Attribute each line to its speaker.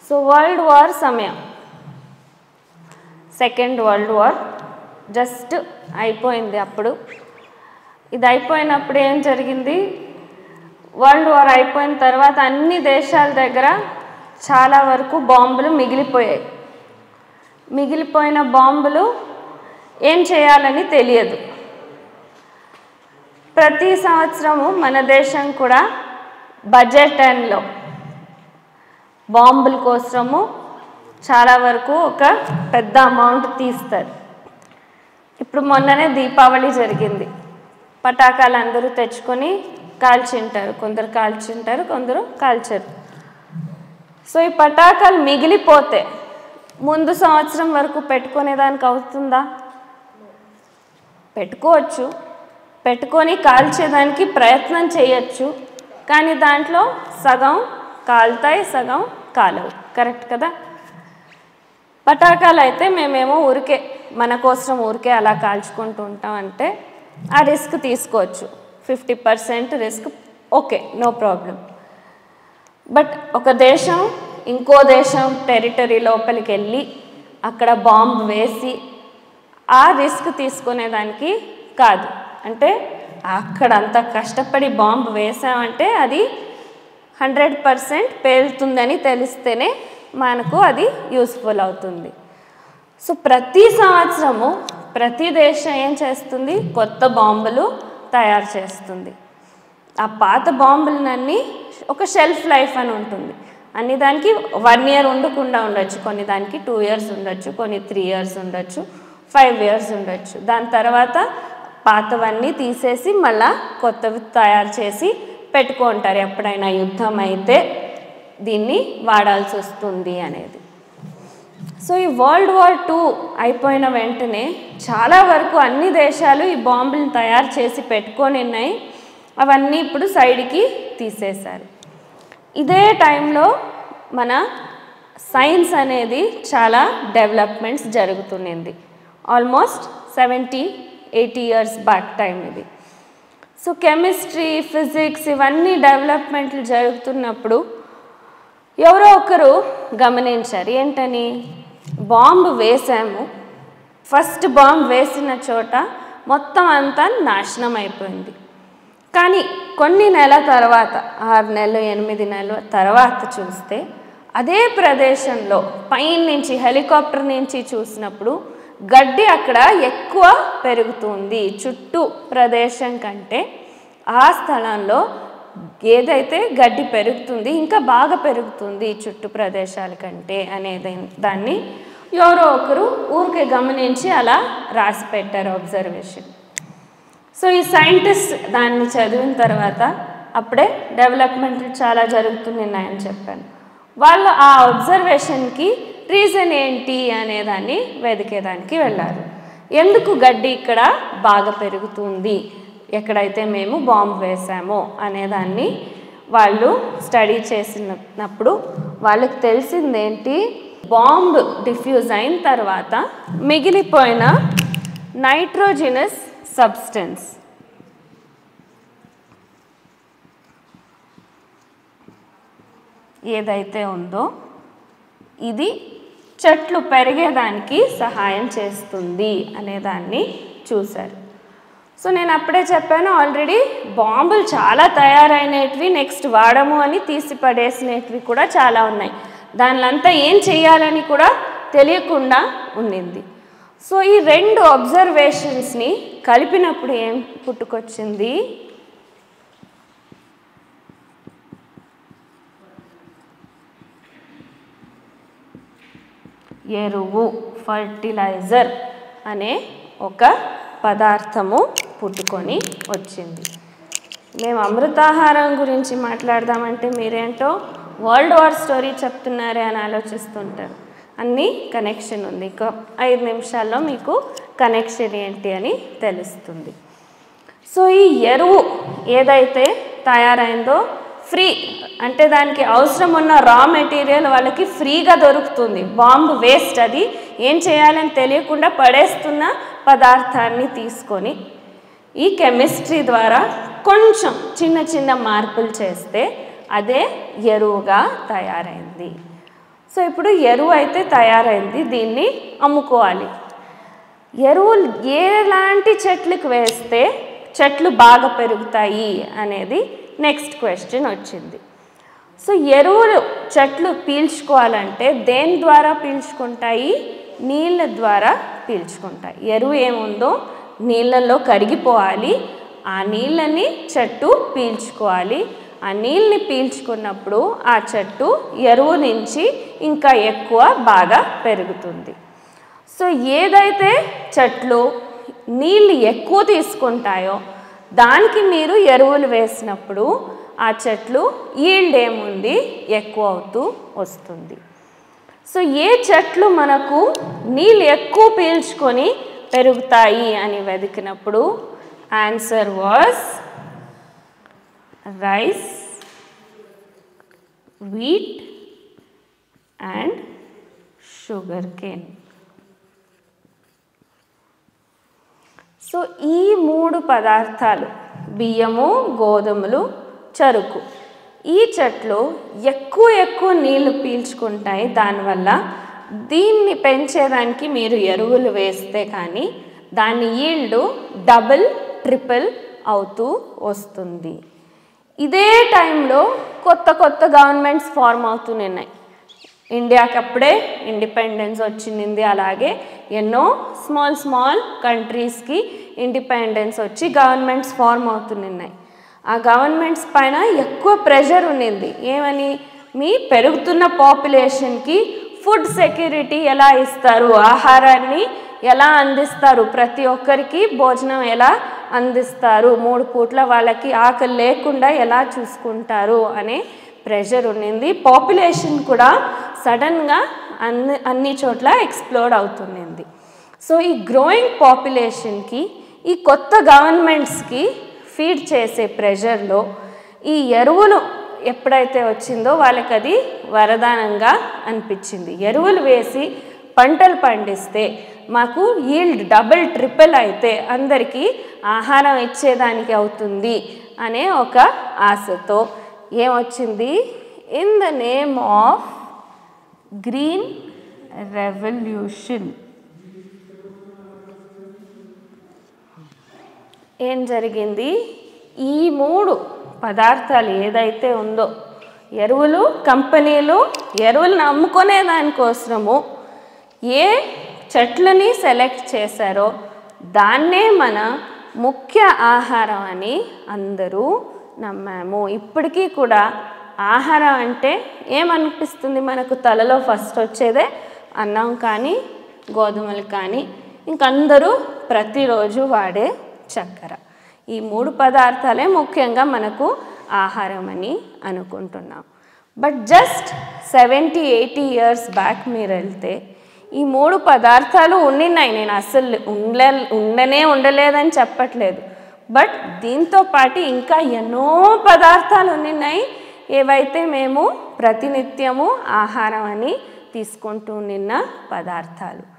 Speaker 1: so world war సమయం second world war just అయిపోయింది అప్పుడు ఇది అయిపోయినప్పుడు ఏం జరిగింది వరల్డ్ వార్ అయిపోయిన తర్వాత అన్ని దేశాల దగ్గర చాలా వరకు బాంబులు మిగిలిపోయాయి మిగిలిపోయిన బాంబులు ఏం చేయాలని తెలియదు ప్రతి సంవత్సరము మన దేశం కూడా బడ్జెట్ టైంలో బాంబుల కోసము చాలా వరకు ఒక పెద్ద అమౌంట్ తీస్తారు ఇప్పుడు మొన్ననే దీపావళి జరిగింది పటాకాలు అందరూ తెచ్చుకొని కాల్చింటారు కొందరు కాల్చింటారు కొందరు కాల్చరు సో ఈ పటాకాలు మిగిలిపోతే ముందు సంవత్సరం వరకు పెట్టుకునేదానికి అవుతుందా పెట్టుకోవచ్చు పెట్టుకొని కాల్చేదానికి ప్రయత్నం చేయొచ్చు కానీ దాంట్లో సగం కాలుతాయి సగం కాలవు కరెక్ట్ కదా పటాకాలు అయితే మేమేమో ఊరికే మన కోసం ఊరికే అలా కాల్చుకుంటూ ఉంటాం అంటే ఆ రిస్క్ తీసుకోవచ్చు fifty percent risk okay no problem but ఒక దేశం ఇంకో దేశం టెరిటరీ లోపలికి వెళ్ళి అక్కడ బాంబు వేసి ఆ రిస్క్ తీసుకునేదానికి కాదు అంటే అక్కడ అంత కష్టపడి బాంబు వేసామంటే అది హండ్రెడ్ పర్సెంట్ పేలుతుందని తెలిస్తేనే మనకు అది యూస్ఫుల్ అవుతుంది సో ప్రతి సంవత్సరము ప్రతి దేశం ఏం చేస్తుంది కొత్త బాంబులు తయారు చేస్తుంది ఆ పాత బాంబులన్నీ ఒక షెల్ఫ్ లైఫ్ అని ఉంటుంది అన్ని దానికి వన్ ఇయర్ ఉండకుండా ఉండొచ్చు కొన్ని దానికి టూ ఇయర్స్ ఉండొచ్చు కొన్ని త్రీ ఇయర్స్ ఉండొచ్చు ఫైవ్ ఇయర్స్ ఉండొచ్చు దాని తర్వాత పాతవన్నీ తీసేసి మళ్ళా కొత్తవి తయారు చేసి పెట్టుకుంటారు ఎప్పుడైనా యుద్ధం అయితే దీన్ని వాడాల్సి వస్తుంది అనేది సో ఈ వరల్డ్ వార్ టూ అయిపోయిన వెంటనే చాలా వరకు అన్ని దేశాలు ఈ బాంబులను తయారు చేసి పెట్టుకొని ఉన్నాయి అవన్నీ ఇప్పుడు సైడ్కి తీసేశారు ఇదే టైంలో మన సైన్స్ అనేది చాలా డెవలప్మెంట్స్ జరుగుతున్నది almost seventy eighty years back time ఇది సో కెమిస్ట్రీ ఫిజిక్స్ ఇవన్నీ డెవలప్మెంట్లు జరుగుతున్నప్పుడు ఎవరో ఒకరు గమనించారు ఏంటని బాంబు వేసాము ఫస్ట్ బాంబు వేసిన చోట మొత్తం అంతా నాశనం అయిపోయింది కానీ కొన్ని నెలల తర్వాత ఆరు నెలలు ఎనిమిది నెలల తర్వాత చూస్తే అదే ప్రదేశంలో పైన నుంచి హెలికాప్టర్ నుంచి చూసినప్పుడు గడ్డి అక్కడ ఎక్కువ పెరుగుతుంది చుట్టూ ప్రదేశం కంటే ఆ స్థలంలో ఏదైతే గడ్డి పెరుగుతుంది ఇంకా బాగా పెరుగుతుంది చుట్టూ ప్రదేశాల కంటే అనేది దాన్ని ఎవరో ఒకరు ఊరికే గమనించి అలా రాసి పెట్టారు అబ్జర్వేషన్ సో ఈ సైంటిస్ట్ దాన్ని చదివిన తర్వాత అప్పుడే డెవలప్మెంట్ చాలా జరుగుతున్నాయని చెప్పాను వాళ్ళు ఆ అబ్జర్వేషన్కి రీజన్ ఏంటి అనేదాన్ని వెతికేదానికి వెళ్ళారు ఎందుకు గడ్డి ఇక్కడ బాగా పెరుగుతుంది ఎక్కడైతే మేము బాంబు వేసామో అనేదాన్ని వాళ్ళు స్టడీ చేసినప్పుడు వాళ్ళకి తెలిసిందేంటి బాంబ్ డిఫ్యూజ్ అయిన తర్వాత మిగిలిపోయిన నైట్రోజినస్ సబ్స్టెన్స్ ఏదైతే ఉందో ఇది చెట్లు పెరిగేదానికి సహాయం చేస్తుంది అనేదాన్ని చూశారు సో నేను అప్పుడే చెప్పాను ఆల్రెడీ బాంబులు చాలా తయారైనవి నెక్స్ట్ వాడము అని తీసి పడేసినవి కూడా చాలా ఉన్నాయి దానిలంతా ఏం చేయాలని కూడా తెలియకుండా ఉండింది సో ఈ రెండు అబ్జర్వేషన్స్ని కలిపినప్పుడు ఏం పుట్టుకొచ్చింది ఎరువు ఫర్టిలైజర్ అనే ఒక పదార్థము పుట్టుకొని వచ్చింది మేము అమృతాహారం గురించి మాట్లాడదామంటే మీరేంటో వరల్డ్ వార్ స్టోరీ చెప్తున్నారే అని ఆలోచిస్తుంటారు అన్నీ కనెక్షన్ ఉంది ఇంక ఐదు నిమిషాల్లో మీకు కనెక్షన్ ఏంటి అని తెలుస్తుంది సో ఈ ఎరువు ఏదైతే తయారైందో ఫ్రీ అంటే దానికి అవసరం ఉన్న రా మెటీరియల్ వాళ్ళకి ఫ్రీగా దొరుకుతుంది బాంబు వేస్ట్ అది ఏం చేయాలని తెలియకుండా పడేస్తున్న పదార్థాన్ని తీసుకొని ఈ కెమిస్ట్రీ ద్వారా కొంచెం చిన్న చిన్న మార్పులు చేస్తే అదే ఎరువుగా తయారైంది సో ఇప్పుడు ఎరువు అయితే తయారైంది దీన్ని అమ్ముకోవాలి ఎరువులు ఎలాంటి చెట్లకు వేస్తే చెట్లు బాగా పెరుగుతాయి అనేది నెక్స్ట్ క్వశ్చన్ వచ్చింది సో ఎరువులు చెట్లు పీల్చుకోవాలంటే దేని ద్వారా పీల్చుకుంటాయి నీళ్ళ ద్వారా పీల్చుకుంటాయి ఎరువు ఏముందో నీళ్ళల్లో కరిగిపోవాలి ఆ నీళ్ళని చెట్టు పీల్చుకోవాలి ఆ నీళ్ళని పీల్చుకున్నప్పుడు ఆ చెట్టు ఎరువు నుంచి ఇంకా ఎక్కువ బాగా పెరుగుతుంది సో ఏదైతే చెట్లు నీళ్ళు ఎక్కువ తీసుకుంటాయో దానికి మీరు ఎరువులు వేసినప్పుడు ఆ చెట్లు ఈల్డ్ ఏముంది ఎక్కువ అవుతూ వస్తుంది సో ఏ చెట్లు మనకు నీళ్ళు ఎక్కువ పీల్చుకొని పెరుగుతాయి అని వెతికినప్పుడు answer was rice wheat and sugar cane so ఈ మూడు పదార్థాలు బియ్యము గోధుమలు చెరుకు ఈ చెట్లు ఎక్కువ ఎక్కువ నీళ్లు పీల్చుకుంటాయి దానివల్ల దీన్ని పెంచేదానికి మీరు ఎరువులు వేస్తే కానీ దాని ఈల్డ్ డబుల్ ట్రిపుల్ అవుతూ వస్తుంది ఇదే టైంలో కొత్త కొత్త గవర్నమెంట్స్ ఫార్మ్ అవుతున్నాయి ఇండియాకి అప్పుడే ఇండిపెండెన్స్ వచ్చింది అలాగే ఎన్నో స్మాల్ స్మాల్ కంట్రీస్కి ఇండిపెండెన్స్ వచ్చి గవర్నమెంట్స్ ఫార్మ్ అవుతున్నాయి ఆ గవర్నమెంట్స్ పైన ఎక్కువ ప్రెషర్ ఉండింది ఏమని మీ పెరుగుతున్న పాపులేషన్కి ఫుడ్ సెక్యూరిటీ ఎలా ఇస్తారు ఆహారాన్ని ఎలా అందిస్తారు ప్రతి ఒక్కరికి భోజనం ఎలా అందిస్తారు మూడు పూట్ల వాళ్ళకి ఆకలి లేకుండా ఎలా చూసుకుంటారు అనే ప్రెషర్ ఉండింది పాపులేషన్ కూడా సడన్గా అన్ని అన్ని చోట్ల ఎక్స్ప్లోర్ అవుతుంది సో ఈ గ్రోయింగ్ పాపులేషన్కి ఈ కొత్త గవర్నమెంట్స్కి ఫీడ్ చేసే ప్రెషర్లో ఈ ఎరువులు ఎప్పుడైతే వచ్చిందో వాళ్ళకి అది వరదానంగా అనిపించింది ఎరువులు వేసి పంటలు పండిస్తే మాకు ఈల్డ్ డబుల్ ట్రిపుల్ అయితే అందరికీ ఆహారం ఇచ్చేదానికి అవుతుంది అనే ఒక ఆశతో ఏమొచ్చింది in the name of green revolution ఏం జరిగింది ఈ మూడు పదార్థాలు ఏదైతే ఉందో ఎరువులు కంపెనీలు ఎరువులను అమ్ముకునే దానికోసము ఏ చెట్లని సెలెక్ట్ చేశారో దాన్నే మన ముఖ్య ఆహారం అని అందరూ నమ్మాము ఇప్పటికీ కూడా ఆహారం అంటే ఏమనిపిస్తుంది మనకు తలలో ఫస్ట్ వచ్చేదే అన్నం కానీ గోధుమలు కానీ ఇంకందరూ ప్రతిరోజు వాడే చక్కెర ఈ మూడు పదార్థాలే ముఖ్యంగా మనకు ఆహారం అని అనుకుంటున్నాం but just seventy eighty years back మీరు వెళ్తే ఈ మూడు పదార్థాలు ఉండినాయి నేను అసలు ఉండే ఉండనే ఉండలేదని చెప్పట్లేదు బట్ దీంతో పాటు ఇంకా ఎన్నో పదార్థాలు ఉన్నాయి ఏవైతే మేము ప్రతినిత్యము ఆహారం అని తీసుకుంటూ నిన్న పదార్థాలు